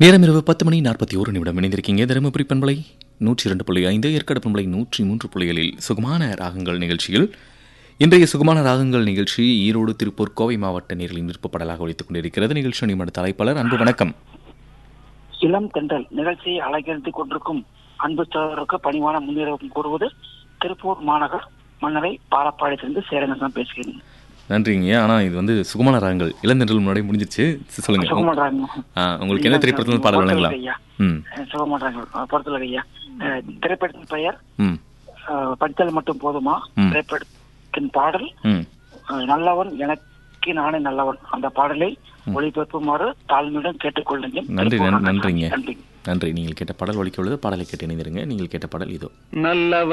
நேரம் இரவு பத்து மணி நாற்பத்தி ஒரு நிமிடம் இணைந்திருக்கீங்க தருமபுரி பண்பலை நூற்றி இரண்டு புள்ளி ஐந்து ஏற்காடு பண்பலை நூற்றி மூன்று புள்ளிகளில் சுகமான ராகங்கள் நிகழ்ச்சியில் இன்றைய சுகமான ராகங்கள் நிகழ்ச்சி ஈரோடு திருப்பூர் கோவை மாவட்ட நேர்களின் விருப்பப்படலாக ஒழித்துக் கொண்டிருக்கிறது நிகழ்ச்சி நிமிட தலைப்பாளர் அன்பு வணக்கம் இளம் தென்றல் நிகழ்ச்சியை அலங்கரித்து கொண்டிருக்கும் அன்பு சோழருக்கு பணிவான முன்னேற்றம் கூறுவது திருப்பூர் மாநகர் மன்னரை பாலப்பாளையத்திலிருந்து சேரங்கன் பேசுகிறேன் நன்றிங்க ஆனால் இது வந்து சுகமான ராகங்கள் இளந்தென்றல் முன்னாடி முடிஞ்சிச்சு சொல்லுங்க சுகமாட்டாங்க ஆ, உங்களுக்கு என்ன திரைப்படத்தில் பாடல் வழங்கலாம் ஐயா ம் சுகமாட்டாங்க பொறுத்தல ஐயா அஹ், திரைப்படத்தின் பெயர் ம் அஹ், படித்தல் மட்டும் போதுமா ம். திரைப்படத்தின் பாடல் ம் அஹ், நல்லவன் எனக்கு நானே நல்லவன் அந்த பாடலை ஒளிபரப்புமாறு தாழ்மையுடன் கேட்டுக்கொள்ளுங்கள் நன்றி, திருப்பூர் நன்றி, நன்றிங்க. நன்றி நன்றி நீங்கள் கேட்ட பாடல் ஒழிக்க உள்ளது பாடலை கேட்டு இணைந்திருங்க நீங்கள் கேட்ட பாடல் இதோ நல்லவன்